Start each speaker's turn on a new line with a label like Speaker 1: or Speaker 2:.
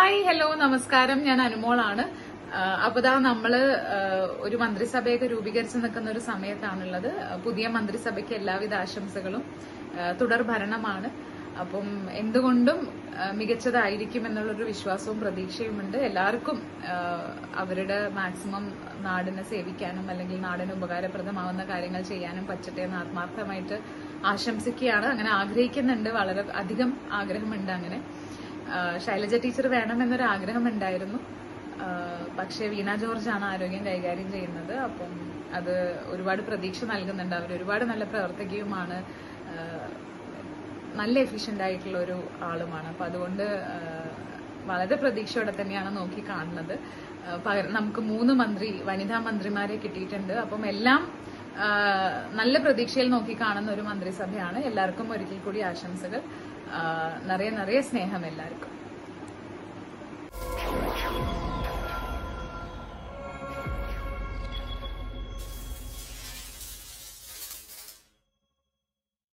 Speaker 1: hi hello നമസ്കാരം ഞാൻ അനുമോളാണ് ആഹ് അപ്പൊ ദാ നമ്മള് ആഹ് ഒരു മന്ത്രിസഭയൊക്കെ രൂപീകരിച്ച് നിൽക്കുന്ന ഒരു സമയത്താണുള്ളത് പുതിയ മന്ത്രിസഭയ്ക്ക് എല്ലാവിധ ആശംസകളും ആഹ് തുടർ ഭരണമാണ് അപ്പം എന്തുകൊണ്ടും ആഹ് മികച്ചതായിരിക്കും എന്നുള്ളൊരു വിശ്വാസവും പ്രതീക്ഷയുമുണ്ട് എല്ലാവർക്കും ആഹ് അവരുടെ മാക്സിമം നാടിനെ സേവിക്കാനും അല്ലെങ്കിൽ നാടിന് ഉപകാരപ്രദമാവുന്ന കാര്യങ്ങൾ ചെയ്യാനും പറ്റട്ടെ എന്ന് ആത്മാർത്ഥമായിട്ട് ആശംസിക്കുകയാണ് അങ്ങനെ ആഗ്രഹിക്കുന്നുണ്ട് വളരെ അധികം ആഗ്രഹമുണ്ട് അങ്ങനെ ആഹ് ശൈലജ ടീച്ചർ വേണമെന്നൊരു ആഗ്രഹം ഉണ്ടായിരുന്നു ആഹ് പക്ഷേ വീണ ജോർജ് ആണ് ആരോഗ്യം കൈകാര്യം ചെയ്യുന്നത് അപ്പം അത് ഒരുപാട് പ്രതീക്ഷ നൽകുന്നുണ്ട് അവർ ഒരുപാട് നല്ല പ്രവർത്തകയുമാണ് ആഹ് നല്ല എഫിഷ്യന്റ് ആയിട്ടുള്ള ഒരു ആളുമാണ് അപ്പൊ അതുകൊണ്ട് ആഹ് വളരെ പ്രതീക്ഷയോടെ തന്നെയാണ് നോക്കി കാണുന്നത് ആഹ് പകരം നമുക്ക് മൂന്ന് മന്ത്രി വനിതാ മന്ത്രിമാരെ കിട്ടിയിട്ടുണ്ട് അപ്പം എല്ലാം ആഹ് നല്ല പ്രതീക്ഷയിൽ നോക്കി കാണുന്ന ഒരു മന്ത്രിസഭയാണ് എല്ലാവർക്കും ഒരിക്കൽ കൂടി ആശംസകൾ ആഹ് നിറയെ നിറയെ സ്നേഹം എല്ലാവർക്കും